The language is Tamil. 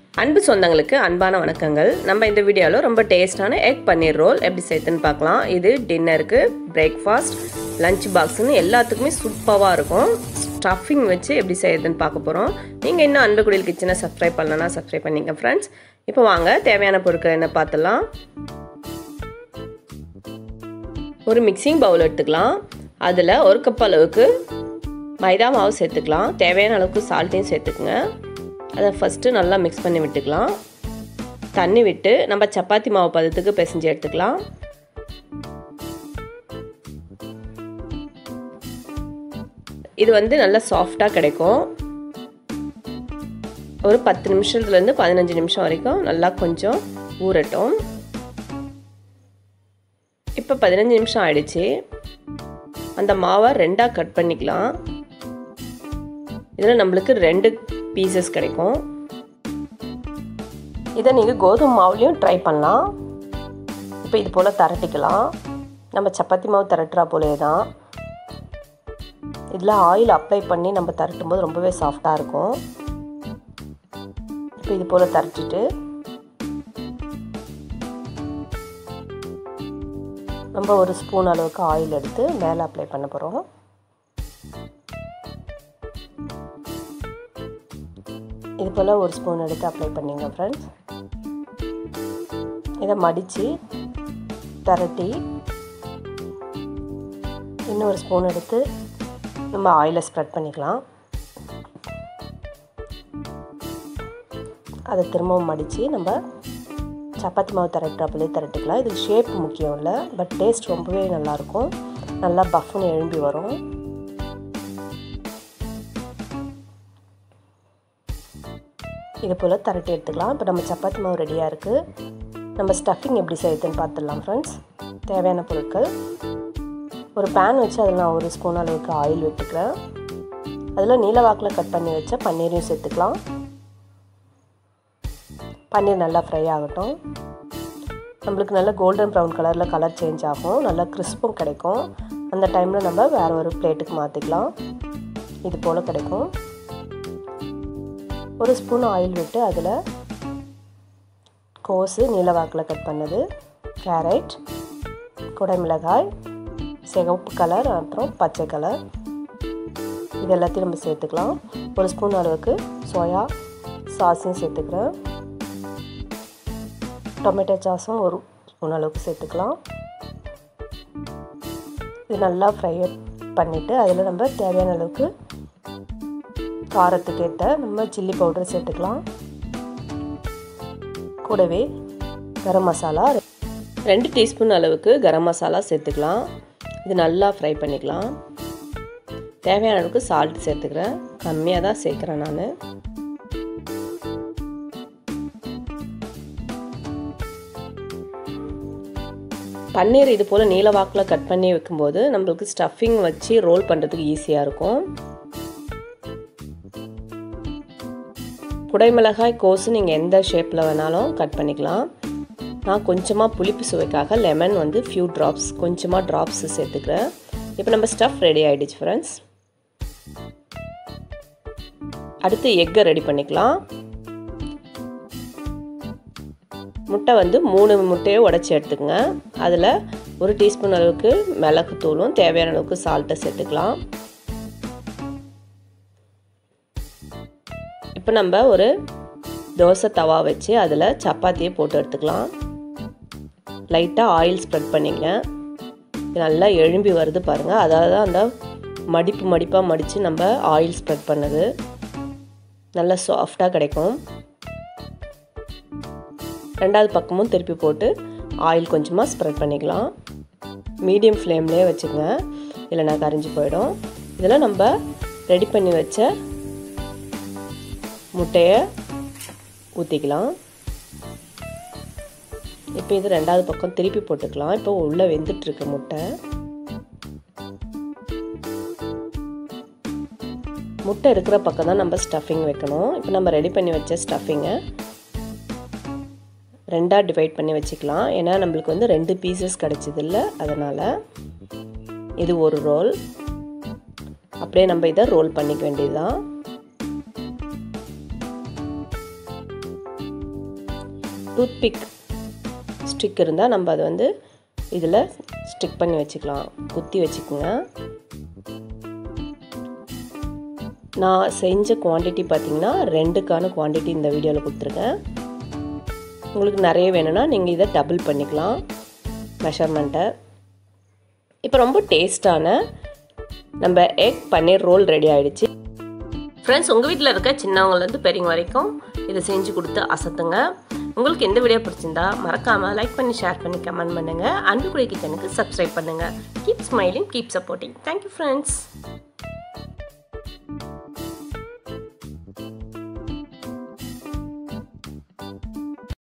அன்பு சொந்தங்களுக்கு அன்பான வணக்கங்கள் நம்ம இந்த வீடியோவில் ரொம்ப டேஸ்டான எக் பன்னீர் ரோல் எப்படி சேர்த்துன்னு பார்க்கலாம் இது டின்னருக்கு பிரேக்ஃபாஸ்ட் லஞ்ச் பாக்ஸ்னு எல்லாத்துக்குமே சூப்பராக இருக்கும் ஸ்டஃபிங் வச்சு எப்படி செய்யுதுன்னு பார்க்க போகிறோம் நீங்கள் இன்னும் அன்பு குடியில் கிச்சனை சப்ஸ்கிரைப் பண்ணலன்னா சப்ஸ்கிரைப் பண்ணிங்க ஃப்ரெண்ட்ஸ் இப்போ வாங்க தேவையான பொருட்கள் என்ன பார்த்துலாம் ஒரு மிக்சிங் பவுல் எடுத்துக்கலாம் அதில் ஒரு கப் அளவுக்கு மைதா மாவு சேர்த்துக்கலாம் தேவையான அளவுக்கு சால்ட்டையும் சேர்த்துக்குங்க அதை ஃபஸ்ட்டு நல்லா மிக்ஸ் பண்ணி விட்டுக்கலாம் தண்ணி விட்டு நம்ம சப்பாத்தி மாவு பதத்துக்கு பிசைஞ்சு எடுத்துக்கலாம் இது வந்து நல்லா சாஃப்டாக கிடைக்கும் ஒரு பத்து நிமிஷத்துலேருந்து பதினஞ்சு நிமிஷம் வரைக்கும் நல்லா கொஞ்சம் ஊறட்டும் இப்போ பதினஞ்சு நிமிஷம் ஆயிடுச்சு அந்த மாவை ரெண்டாக கட் பண்ணிக்கலாம் இதில் நம்மளுக்கு ரெண்டு பீசஸ் கிடைக்கும் இதை நீங்கள் கோதுமை மாவுலேயும் ட்ரை பண்ணலாம் இப்போ இது போல் திரட்டிக்கலாம் நம்ம சப்பாத்தி மாவு திரட்டுறா போலே தான் இதில் ஆயில் அப்ளை பண்ணி நம்ம திரட்டும் போது ரொம்பவே சாஃப்டாக இருக்கும் இப்போ இது போல் திரட்டிட்டு நம்ம ஒரு ஸ்பூன் அளவுக்கு ஆயில் எடுத்து மேலே அப்ளை பண்ண போகிறோம் இது போல் ஒரு ஸ்பூன் எடுத்து அப்ளை பண்ணிங்க ஃப்ரெண்ட்ஸ் இதை மடித்து திரட்டி இன்னொரு ஸ்பூன் எடுத்து நம்ம ஆயிலை ஸ்ப்ரெட் பண்ணிக்கலாம் அதை திரும்பவும் மடித்து நம்ம சப்பாத்தி மாவு திரட்டுறாப்புலே திரட்டிக்கலாம் இதுக்கு ஷேப் முக்கியம் இல்லை பட் டேஸ்ட் ரொம்பவே நல்லாயிருக்கும் நல்லா பஃப்னு எழும்பி வரும் இது போல் திரட்டி எடுத்துக்கலாம் இப்போ நம்ம சப்பாத்தி மாவு ரெடியாக இருக்குது நம்ம ஸ்டஃபிங் எப்படி செய்யுதுன்னு பார்த்துடலாம் ஃப்ரெண்ட்ஸ் தேவையான பொருட்கள் ஒரு பேன் வச்சு அதில் நான் ஒரு ஸ்பூன் அளவுக்கு ஆயில் விட்டுக்கிறேன் அதில் நீல வாக்கில் கட் பண்ணி வச்ச பன்னீரையும் சேர்த்துக்கலாம் பன்னீர் நல்லா ஃப்ரை ஆகட்டும் நம்மளுக்கு நல்ல கோல்டன் ப்ரௌன் கலரில் கலர் சேஞ்ச் ஆகும் நல்லா கிறிஸ்பும் கிடைக்கும் அந்த டைமில் நம்ம வேறு ஒரு பிளேட்டுக்கு மாற்றிக்கலாம் இது போல் கிடைக்கும் ஒரு ஸ்பூன் ஆயில் விட்டு அதில் கோஸு நீலவாக்கில் கட் பண்ணது கேரட் குடைமிளகாய் சிகப்பு கலர் அப்புறம் பச்சை கலர் இது எல்லாத்தையும் நம்ம சேர்த்துக்கலாம் ஒரு ஸ்பூன் அளவுக்கு சோயா சாஸையும் சேர்த்துக்கிறேன் டொமேட்டோ சாஸும் ஒரு ஸ்பூன் அளவுக்கு சேர்த்துக்கலாம் இது நல்லா ஃப்ரை பண்ணிவிட்டு அதில் நம்ம தேவையான அளவுக்கு காரத்துக்கு ஏற்ற நம்ம சில்லி பவுடர் சேர்த்துக்கலாம் கூடவே கரம் மசாலா ரெண்டு டீஸ்பூன் அளவுக்கு கரம் மசாலா சேர்த்துக்கலாம் இது நல்லா ஃப்ரை பண்ணிக்கலாம் தேவையான அளவுக்கு சால்ட் சேர்த்துக்கிறேன் கம்மியாக தான் சேர்க்குறேன் நான் பன்னீர் இது போல் நீல வாக்கில் கட் பண்ணி வைக்கும்போது நம்மளுக்கு ஸ்டஃபிங் வச்சு ரோல் பண்ணுறதுக்கு ஈஸியாக இருக்கும் குடைமிளகாய் கோஸு நீங்கள் எந்த ஷேப்பில் வேணாலும் கட் பண்ணிக்கலாம் நான் கொஞ்சமாக புளிப்பு சுவைக்காக லெமன் வந்து ஃபியூ ட்ராப்ஸ் கொஞ்சமாக ட்ராப்ஸ் சேர்த்துக்கிறேன் இப்போ நம்ம ஸ்டஃப் ரெடி ஆகிடுச்சு ஃப்ரெண்ட்ஸ் அடுத்து எக்கை ரெடி பண்ணிக்கலாம் முட்டை வந்து மூணு முட்டையை உடச்சி எடுத்துக்கங்க அதில் ஒரு டீஸ்பூன் அளவுக்கு மிளகுத்தூளும் தேவையான அளவுக்கு சால்ட்டை சேர்த்துக்கலாம் இப்போ நம்ம ஒரு தோசை தவா வச்சு அதில் சப்பாத்தியை போட்டு எடுத்துக்கலாம் லைட்டாக ஆயில் ஸ்ப்ரெட் பண்ணிங்க நல்லா எழும்பி வருது பாருங்கள் அதாவது அந்த மடிப்பு மடிப்பாக மடித்து நம்ம ஆயில் ஸ்ப்ரெட் பண்ணது நல்லா சாஃப்டாக கிடைக்கும் ரெண்டாவது பக்கமும் திருப்பி போட்டு ஆயில் கொஞ்சமாக ஸ்ப்ரெட் பண்ணிக்கலாம் மீடியம் ஃப்ளேம்லேயே வச்சுக்கோங்க இல்லைனா கரைஞ்சி போயிடும் இதில் நம்ம ரெடி பண்ணி வச்ச முட்டையை ஊற்றிக்கலாம் இப்போ இது ரெண்டாவது பக்கம் திருப்பி போட்டுக்கலாம் இப்போ உள்ளே வெந்துட்டுருக்கு முட்டை முட்டை இருக்கிற பக்கம் தான் நம்ம ஸ்டஃபிங் வைக்கணும் இப்போ நம்ம ரெடி பண்ணி வச்ச ஸ்டஃபிங்கை ரெண்டாக டிவைட் பண்ணி வச்சுக்கலாம் ஏன்னா நம்மளுக்கு வந்து ரெண்டு பீசஸ் கிடச்சதில்ல அதனால் இது ஒரு ரோல் அப்படியே நம்ம இதை ரோல் பண்ணிக்க வேண்டியது தான் டூத்பிக் ஸ்டிக் இருந்தால் நம்ம அதை வந்து இதில் ஸ்டிக் பண்ணி வச்சுக்கலாம் குத்தி வச்சுக்கோங்க நான் செஞ்ச குவான்டிட்டி பார்த்தீங்கன்னா ரெண்டுக்கான குவான்டிட்டி இந்த வீடியோவில் கொடுத்துருக்கேன் உங்களுக்கு நிறைய வேணும்னா நீங்கள் இதை டபுள் பண்ணிக்கலாம் மெஷர்மெண்ட்டை இப்போ ரொம்ப டேஸ்டான நம்ம எக் பன்னீர் ரோல் ரெடி ஆகிடுச்சு ஃப்ரெண்ட்ஸ் உங்கள் வீட்டில் இருக்க சின்னவங்கலேருந்து பெரியவங்க வரைக்கும் இதை செஞ்சு கொடுத்து அசத்துங்க உங்களுக்கு எந்த வீடியோ பிடிச்சிருந்தா மறக்காமல் லைக் பண்ணி ஷேர் பண்ணி கமெண்ட் பண்ணுங்கள் அன்புக்குடி கிச்சனுக்கு சப்ஸ்கிரைப் பண்ணுங்கள் keep smiling keep supporting thank you friends